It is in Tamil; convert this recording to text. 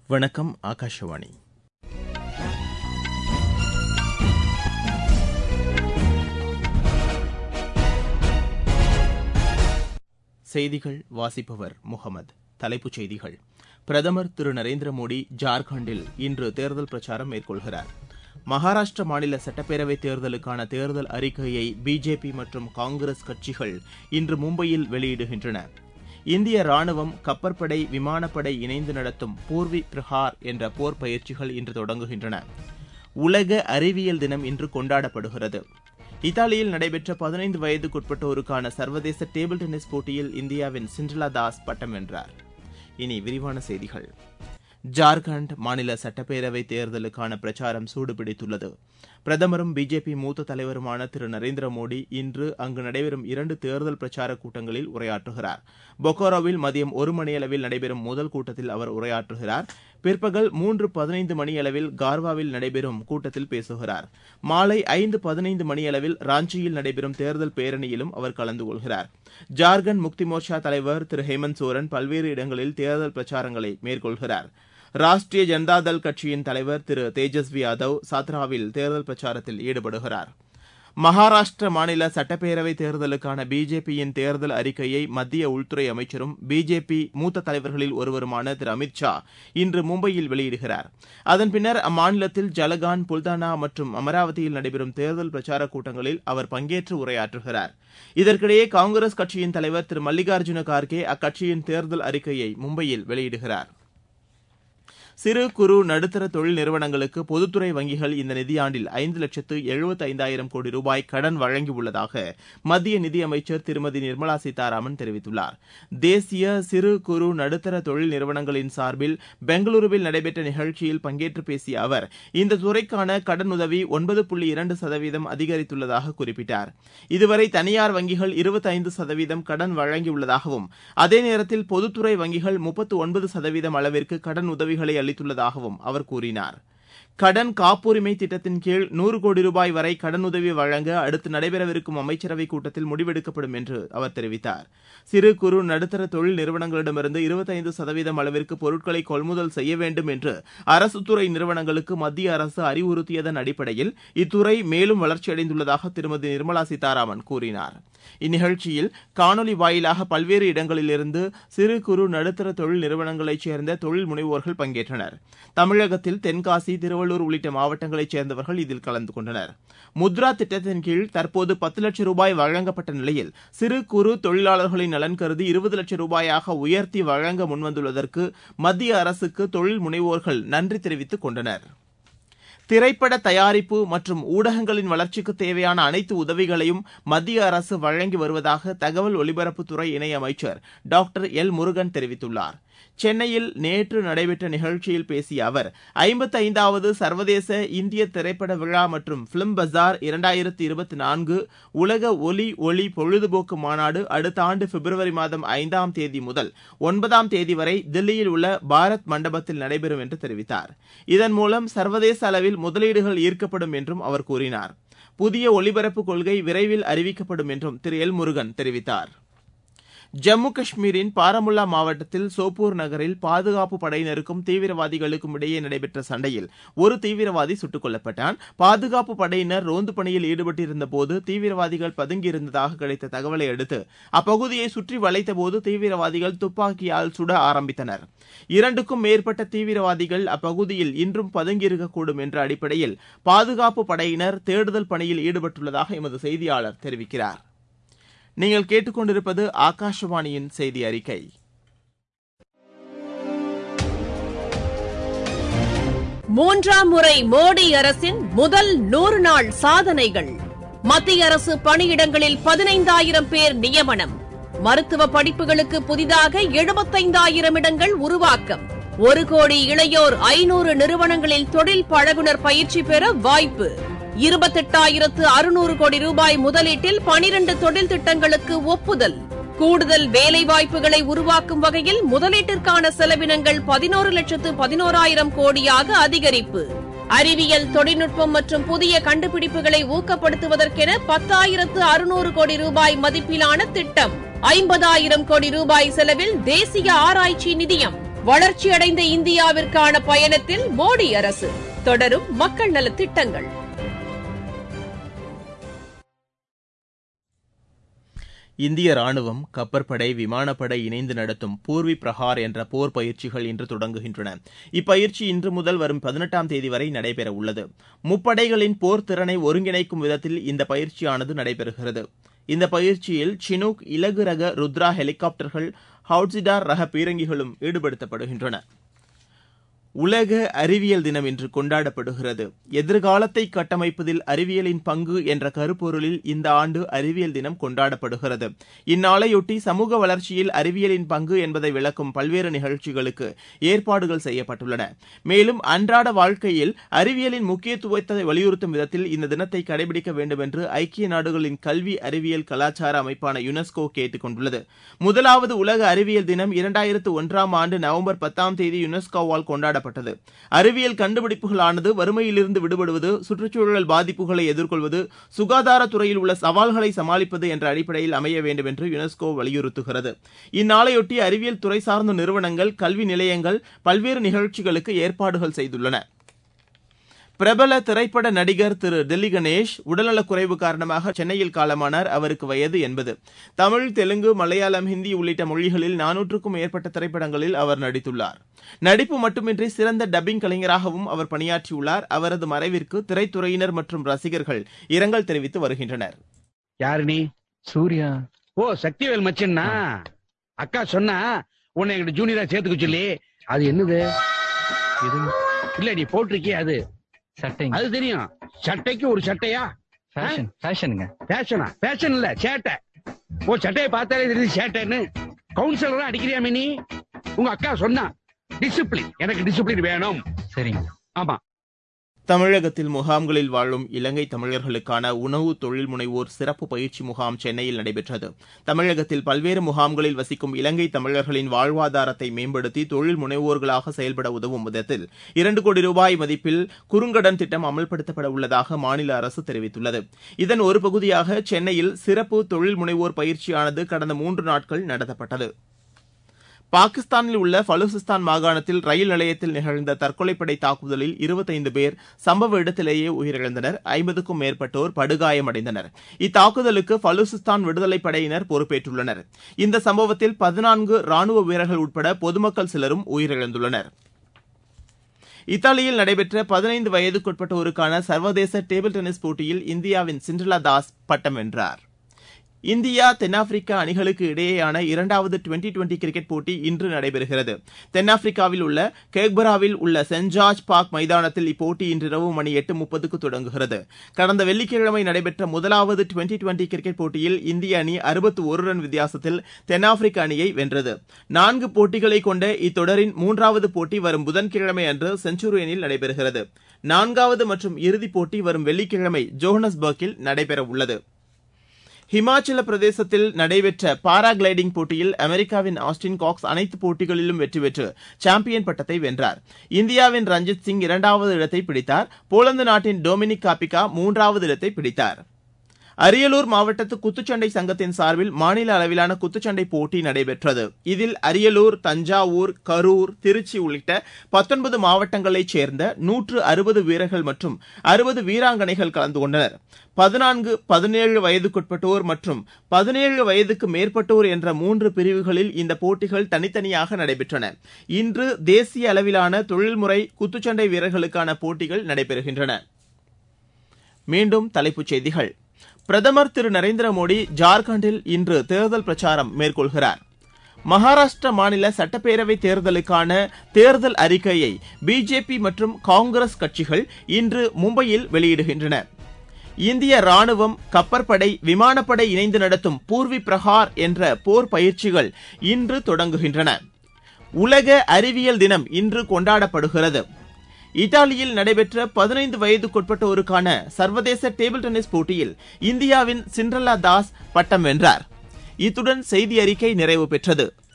வணக்கம் ஆகாஷவாணி செய்திகள் வாசிப்பவர் முகமது தலைப்புச் செய்திகள் பிரதமர் திரு நரேந்திர மோடி ஜார்க்கண்டில் இன்று தேர்தல் பிரச்சாரம் மேற்கொள்கிறார் மகாராஷ்டிர மாநில சட்டப்பேரவைத் தேர்தலுக்கான தேர்தல் அறிக்கையை பிஜேபி மற்றும் காங்கிரஸ் கட்சிகள் இன்று மும்பையில் வெளியிடுகின்றன இந்திய ராணுவம் கப்பற்படை விமானப்படை இணைந்து நடத்தும் பூர்வி பிரஹார் என்ற போர் பயிற்சிகள் இன்று தொடங்குகின்றன உலக அறிவியல் தினம் இன்று கொண்டாடப்படுகிறது இத்தாலியில் நடைபெற்ற பதினைந்து வயதுக்குட்பட்டோருக்கான சர்வதேச டேபிள் டென்னிஸ் போட்டியில் இந்தியாவின் சிண்ட்ரலா தாஸ் பட்டம் வென்றார் இனி விரிவான செய்திகள் ஜார்க்கண்ட் மாநில சட்டப்பேரவை தேர்தலுக்கான பிரச்சாரம் சூடுபிடித்துள்ளது பிரதமரும் பிஜேபி மூத்த தலைவருமான திரு நரேந்திர மோடி இன்று அங்கு நடைபெறும் இரண்டு தேர்தல் பிரச்சார கூட்டங்களில் உரையாற்றுகிறார் பொக்காரோவில் மதியம் ஒரு மணியளவில் நடைபெறும் முதல் கூட்டத்தில் அவர் உரையாற்றுகிறார் பிற்பகல் மூன்று பதினைந்து மணியளவில் கார்வாவில் நடைபெறும் கூட்டத்தில் பேசுகிறார் மாலை ஐந்து பதினைந்து மணியளவில் ராஞ்சியில் நடைபெறும் தேர்தல் பேரணியிலும் அவர் கலந்து கொள்கிறார் ஜார்க்கண்ட் முக்தி மோர்ச்சா தலைவர் திரு ஹேமந்த் சோரன் பல்வேறு இடங்களில் தேர்தல் பிரச்சாரங்களை மேற்கொள்கிறார் ராஷ்டிரிய ஜனதாதள் கட்சியின் தலைவர் திரு தேஜஸ்வி யாதவ் சாத்ராவில் தேர்தல் பிரச்சாரத்தில் ஈடுபடுகிறார் மகாராஷ்டிர மாநில சட்டப்பேரவை தேர்தலுக்கான பிஜேபியின் தேர்தல் அறிக்கையை மத்திய உள்துறை அமைச்சரும் பிஜேபி மூத்த தலைவர்களில் ஒருவருமான திரு அமித் ஷா இன்று மும்பையில் வெளியிடுகிறார் அதன் பின்னர் அம்மாநிலத்தில் ஜலகான் புல்தானா மற்றும் அமராவதியில் நடைபெறும் தேர்தல் பிரச்சார கூட்டங்களில் அவர் பங்கேற்று உரையாற்றுகிறார் இதற்கிடையே காங்கிரஸ் கட்சியின் தலைவர் திரு மல்லிகார்ஜுன கார்கே அக்கட்சியின் தேர்தல் அறிக்கையை மும்பையில் வெளியிடுகிறார் சிறு குறு நடுத்தர தொழில் நிறுவனங்களுக்கு பொதுத்துறை வங்கிகள் இந்த நிதியாண்டில் ஐந்து லட்சத்து எழுபத்து ஐந்தாயிரம் கோடி ரூபாய் கடன் வழங்கியுள்ளதாக மத்திய நிதியமைச்சர் திருமதி நிர்மலா சீதாராமன் தெரிவித்துள்ளார் தேசிய சிறு குறு நடுத்தர தொழில் நிறுவனங்களின் சார்பில் பெங்களூருவில் நடைபெற்ற நிகழ்ச்சியில் பங்கேற்று பேசிய அவர் இந்த துறைக்கான கடனுதவி ஒன்பது புள்ளி இரண்டு சதவீதம் அதிகரித்துள்ளதாக குறிப்பிட்டார் இதுவரை தனியார் வங்கிகள் இருபத்தைந்து சதவீதம் கடன் வழங்கியுள்ளதாகவும் அதே நேரத்தில் பொதுத்துறை வங்கிகள் முப்பத்து ஒன்பது சதவீதம் அளவிற்கு கடன் உதவிகளை அளித்துள்ளதாகவும் அவர் கூறினார் கடன் காப்புரிமை திட்டத்தின் கீழ் நூறு கோடி ரூபாய் வரை கடனுதவி வழங்க அடுத்து நடைபெறவிருக்கும் அமைச்சரவைக் கூட்டத்தில் முடிவெடுக்கப்படும் என்று அவர் தெரிவித்தார் சிறு குறு நடுத்தர தொழில் நிறுவனங்களிடமிருந்து இருபத்தைந்து சதவீதம் அளவிற்கு பொருட்களை கொள்முதல் செய்ய வேண்டும் என்று அரசு துறை நிறுவனங்களுக்கு மத்திய அரசு அறிவுறுத்தியதன் அடிப்படையில் இத்துறை மேலும் வளர்ச்சியடைந்துள்ளதாக திருமதி நிர்மலா சீதாராமன் கூறினார் இந்நிகழ்ச்சியில் காணொலி வாயிலாக பல்வேறு இடங்களிலிருந்து சிறு குறு நடுத்தர தொழில் நிறுவனங்களைச் சேர்ந்த தொழில் முனைவோர்கள் பங்கேற்றனர் தமிழகத்தில் தென்காசி திருவள்ளூர் உள்ளிட்ட மாவட்டங்களைச் சேர்ந்தவர்கள் இதில் கலந்து கொண்டனர் முத்ரா திட்டத்தின் கீழ் தற்போது பத்து லட்சம் ரூபாய் வழங்கப்பட்ட நிலையில் சிறு குறு தொழிலாளர்களின் நலன் கருதி இருபது லட்சம் ரூபாயாக உயர்த்தி வழங்க முன்வந்துள்ளதற்கு மத்திய அரசுக்கு தொழில் முனைவோர்கள் நன்றி தெரிவித்துக் கொண்டனர் திரைப்பட தயாரிப்பு மற்றும் ஊடகங்களின் வளர்ச்சிக்கு தேவையான அனைத்து உதவிகளையும் மத்திய அரசு வழங்கி வருவதாக தகவல் ஒலிபரப்புத்துறை இணையமைச்சர் டாக்டர் எல் முருகன் தெரிவித்துள்ளார் சென்னையில் நேற்று நடைபெற்ற நிகழ்ச்சியில் பேசிய அவர் ஐம்பத்தைந்தாவது சர்வதேச இந்திய திரைப்பட விழா மற்றும் பிலிம் பஜார் இரண்டாயிரத்தி இருபத்தி நான்கு உலக ஒலி ஒளி பொழுதுபோக்கு மாநாடு அடுத்த ஆண்டு பிப்ரவரி மாதம் ஐந்தாம் தேதி முதல் ஒன்பதாம் தேதி வரை தில்லியில் உள்ள பாரத் மண்டபத்தில் நடைபெறும் என்று தெரிவித்தார் இதன் மூலம் சர்வதேச அளவில் முதலீடுகள் ஈர்க்கப்படும் என்றும் அவர் கூறினார் புதிய ஒலிபரப்பு கொள்கை விரைவில் அறிவிக்கப்படும் என்றும் திரு எல் முருகன் தெரிவித்தார் ஜம்மு காஷ்மீரின் பாரமுல்லா மாவட்டத்தில் சோப்பூர் நகரில் பாதுகாப்பு படையினருக்கும் தீவிரவாதிகளுக்கும் இடையே நடைபெற்ற சண்டையில் ஒரு தீவிரவாதி சுட்டுக் கொல்லப்பட்டான் பாதுகாப்பு படையினர் ரோந்து பணியில் ஈடுபட்டிருந்த போது தீவிரவாதிகள் பதுங்கியிருந்ததாக கிடைத்த தகவலை அடுத்து அப்பகுதியை சுற்றி வளைத்தபோது தீவிரவாதிகள் துப்பாக்கியால் சுட ஆரம்பித்தனர் இரண்டுக்கும் மேற்பட்ட தீவிரவாதிகள் அப்பகுதியில் இன்றும் பதுங்கியிருக்கக்கூடும் என்ற அடிப்படையில் பாதுகாப்பு படையினர் தேடுதல் பணியில் ஈடுபட்டுள்ளதாக எமது செய்தியாளர் தெரிவிக்கிறார் நீங்கள் கேட்டுக்கொண்டிருப்பது ஆகாஷவாணியின் செய்தி அறிக்கை மூன்றாம் முறை மோடி அரசின் முதல் நூறு நாள் சாதனைகள் மத்திய அரசு பணியிடங்களில் பதினைந்தாயிரம் பேர் நியமனம் மருத்துவ படிப்புகளுக்கு புதிதாக எழுபத்தைந்தாயிரம் இடங்கள் உருவாக்கம் ஒரு கோடி இளையோர் ஐநூறு நிறுவனங்களில் தொழில் பழகுனர் பயிற்சி பெற வாய்ப்பு இருபத்தெட்டாயிரத்து அறுநூறு கோடி ரூபாய் முதலீட்டில் பனிரண்டு தொழில் திட்டங்களுக்கு ஒப்புதல் கூடுதல் வேலைவாய்ப்புகளை உருவாக்கும் வகையில் முதலீட்டிற்கான செலவினங்கள் பதினோரு லட்சத்து பதினோராயிரம் கோடியாக அதிகரிப்பு அறிவியல் தொழில்நுட்பம் மற்றும் புதிய கண்டுபிடிப்புகளை ஊக்கப்படுத்துவதற்கென பத்தாயிரத்து அறுநூறு கோடி ரூபாய் மதிப்பிலான திட்டம் ஐம்பதாயிரம் கோடி ரூபாய் செலவில் தேசிய ஆராய்ச்சி நிதியம் வளர்ச்சியடைந்த இந்தியாவிற்கான பயணத்தில் மோடி அரசு தொடரும் மக்கள் நலத் திட்டங்கள் இந்திய ராணுவம் கப்பற்படை விமானப்படை இணைந்து நடத்தும் பூர்வி பிரஹார் என்ற போர் பயிற்சிகள் இன்று தொடங்குகின்றன இப்பயிற்சி இன்று முதல் வரும் பதினெட்டாம் தேதி வரை நடைபெற உள்ளது முப்படைகளின் போர் திறனை ஒருங்கிணைக்கும் விதத்தில் இந்த பயிற்சியானது நடைபெறுகிறது இந்த பயிற்சியில் சினூக் இலகு ரக ருத்ரா ஹெலிகாப்டர்கள் ஹவுட்சிடார் ரக பீரங்கிகளும் ஈடுபடுத்தப்படுகின்றன உலக அறிவியல் தினம் இன்று கொண்டாடப்படுகிறது எதிர்காலத்தை கட்டமைப்பதில் அறிவியலின் பங்கு என்ற கருப்பொருளில் இந்த ஆண்டு அறிவியல் தினம் கொண்டாடப்படுகிறது இந்நாளையொட்டி சமூக வளர்ச்சியில் அறிவியலின் பங்கு என்பதை விளக்கும் பல்வேறு நிகழ்ச்சிகளுக்கு ஏற்பாடுகள் செய்யப்பட்டுள்ளன மேலும் அன்றாட வாழ்க்கையில் அறிவியலின் முக்கியத்துவத்தை வலியுறுத்தும் விதத்தில் இந்த தினத்தை கடைபிடிக்க வேண்டும் என்று ஐக்கிய நாடுகளின் கல்வி அறிவியல் கலாச்சார அமைப்பான யுனெஸ்கோ கேட்டுக் கொண்டுள்ளது முதலாவது உலக அறிவியல் தினம் இரண்டாயிரத்து ஒன்றாம் ஆண்டு நவம்பர் பத்தாம் தேதி யுனெஸ்கோவால் கொண்டாடப்பட்டது அறிவியல் கண்டுபிடிப்புகளானது வறுமையிலிருந்து விடுபடுவது சுற்றுச்சூழல் பாதிப்புகளை எதிர்கொள்வது சுகாதாரத்துறையில் உள்ள சவால்களை சமாளிப்பது என்ற அடிப்படையில் அமைய வேண்டும் என்று யுனெஸ்கோ வலியுறுத்துகிறது இந்நாளையொட்டி அறிவியல் துறை சார்ந்த நிறுவனங்கள் கல்வி நிலையங்கள் பல்வேறு நிகழ்ச்சிகளுக்கு ஏற்பாடுகள் செய்துள்ளன பிரபல திரைப்பட நடிகர் திரு டெல்லி கணேஷ் உடல்நலக் குறைவு காரணமாக சென்னையில் காலமானார் அவருக்கு வயது எண்பது தமிழ் தெலுங்கு மலையாளம் ஹிந்தி உள்ளிட்ட மொழிகளில் நானூற்றுக்கும் மேற்பட்ட திரைப்படங்களில் அவர் நடித்துள்ளார் நடிப்பு மட்டுமின்றி சிறந்த டப்பிங் கலைஞராகவும் அவர் பணியாற்றியுள்ளார் அவரது மறைவிற்கு திரைத்துறையினர் மற்றும் ரசிகர்கள் இரங்கல் தெரிவித்து வருகின்றனர் யாரு நீ சூர்யா ஓ சக்திவேல் மச்சன்னா அக்கா சொன்னா உன்னை எங்கிட்ட ஜூனியரா சேர்த்துக்க சொல்லி அது என்னது இது இல்ல நீ போட்டிருக்கிய அது சட்டைங்க அது தெரியும் சட்டைக்கு ஒரு சட்டையா ஃபேஷன் ஃபேஷனுங்க ஃபேஷனா ஃபேஷன் இல்ல சேட்டை ஓ சட்டையை பார்த்தாலே தெரியுது சேட்டைன்னு கவுன்சிலரா அடிக்கிறியா மினி உங்க அக்கா சொன்னா டிசிப்ளின் எனக்கு டிசிப்ளின் வேணும் சரிங்க ஆமா தமிழகத்தில் முகாம்களில் வாழும் இலங்கை தமிழர்களுக்கான உணவு தொழில் முனைவோர் சிறப்பு பயிற்சி முகாம் சென்னையில் நடைபெற்றது தமிழகத்தில் பல்வேறு முகாம்களில் வசிக்கும் இலங்கை தமிழர்களின் வாழ்வாதாரத்தை மேம்படுத்தி தொழில் முனைவோர்களாக செயல்பட உதவும் விதத்தில் இரண்டு கோடி ரூபாய் மதிப்பில் குறுங்கடன் திட்டம் அமல்படுத்தப்பட உள்ளதாக மாநில அரசு தெரிவித்துள்ளது இதன் ஒரு பகுதியாக சென்னையில் சிறப்பு தொழில் முனைவோர் பயிற்சியானது கடந்த மூன்று நாட்கள் நடத்தப்பட்டது பாகிஸ்தானில் உள்ள பலுசிஸ்தான் மாகாணத்தில் ரயில் நிலையத்தில் நிகழ்ந்த தற்கொலைப்படை தாக்குதலில் இருபத்தைந்து பேர் சம்பவ இடத்திலேயே உயிரிழந்தனர் ஐம்பதுக்கும் மேற்பட்டோர் படுகாயமடைந்தனர் இத்தாக்குதலுக்கு பலுசிஸ்தான் விடுதலைப் படையினர் பொறுப்பேற்றுள்ளனர் இந்த சம்பவத்தில் பதினான்கு ராணுவ வீரர்கள் உட்பட பொதுமக்கள் சிலரும் உயிரிழந்துள்ளனர் இத்தாலியில் நடைபெற்ற பதினைந்து வயதுக்குட்பட்டோருக்கான சர்வதேச டேபிள் டென்னிஸ் போட்டியில் இந்தியாவின் சிண்ட்ரலா தாஸ் பட்டம் வென்றார் இந்தியா தென்னாப்பிரிக்கா அணிகளுக்கு இடையேயான இரண்டாவது டுவெண்டி டுவெண்டி கிரிக்கெட் போட்டி இன்று நடைபெறுகிறது தென்னாப்பிரிக்காவில் உள்ள கேக்பராவில் உள்ள சென்ட் ஜார்ஜ் பார்க் மைதானத்தில் இப்போட்டி இன்றிரவு மணி எட்டு முப்பதுக்கு தொடங்குகிறது கடந்த வெள்ளிக்கிழமை நடைபெற்ற முதலாவது டுவெண்டி டுவெண்டி கிரிக்கெட் போட்டியில் இந்திய அணி அறுபத்து ஒரு ரன் வித்தியாசத்தில் தென்னாப்பிரிக்க அணியை வென்றது நான்கு போட்டிகளை கொண்ட இத்தொடரின் மூன்றாவது போட்டி வரும் புதன்கிழமை அன்று செஞ்சுரியனில் நடைபெறுகிறது நான்காவது மற்றும் இறுதிப் போட்டி வரும் வெள்ளிக்கிழமை ஜோஹனஸ்பர்க்கில் நடைபெறவுள்ளது ஹிமாச்சல பிரதேசத்தில் நடைபெற்ற பாரா கிளைடிங் போட்டியில் அமெரிக்காவின் ஆஸ்டின் காக்ஸ் அனைத்து போட்டிகளிலும் வெற்றி பெற்று சாம்பியன் பட்டத்தை வென்றார் இந்தியாவின் ரஞ்சித் சிங் இரண்டாவது இடத்தை பிடித்தார் போலந்து நாட்டின் டொமினிக் காபிகா மூன்றாவது இடத்தை பிடித்தார் அரியலூர் மாவட்டத்து குத்துச்சண்டை சங்கத்தின் சார்பில் மாநில அளவிலான குத்துச்சண்டை போட்டி நடைபெற்றது இதில் அரியலூர் தஞ்சாவூர் கரூர் திருச்சி உள்ளிட்ட பத்தொன்பது மாவட்டங்களைச் சேர்ந்த நூற்று அறுபது வீரர்கள் மற்றும் அறுபது வீராங்கனைகள் கலந்து கொண்டனர் பதினான்கு பதினேழு வயதுக்குட்பட்டோர் மற்றும் பதினேழு வயதுக்கு மேற்பட்டோர் என்ற மூன்று பிரிவுகளில் இந்த போட்டிகள் தனித்தனியாக நடைபெற்றன இன்று தேசிய அளவிலான தொழில்முறை குத்துச்சண்டை வீரர்களுக்கான போட்டிகள் நடைபெறுகின்றன மீண்டும் தலைப்புச் செய்திகள் பிரதமர் திரு நரேந்திர மோடி ஜார்க்கண்டில் இன்று தேர்தல் பிரச்சாரம் மேற்கொள்கிறார் மகாராஷ்டிர மாநில சட்டப்பேரவை தேர்தலுக்கான தேர்தல் அறிக்கையை பிஜேபி மற்றும் காங்கிரஸ் கட்சிகள் இன்று மும்பையில் வெளியிடுகின்றன இந்திய ராணுவம் கப்பற்படை விமானப்படை இணைந்து நடத்தும் பூர்வி பிரஹார் என்ற போர் பயிற்சிகள் இன்று தொடங்குகின்றன உலக அறிவியல் தினம் இன்று கொண்டாடப்படுகிறது இத்தாலியில் நடைபெற்ற பதினைந்து வயதுக்குட்பட்டோருக்கான சர்வதேச டேபிள் டென்னிஸ் போட்டியில் இந்தியாவின் சிண்ட்ரலா தாஸ் பட்டம் வென்றார் இத்துடன் செய்தி அறிக்கை நிறைவு பெற்றது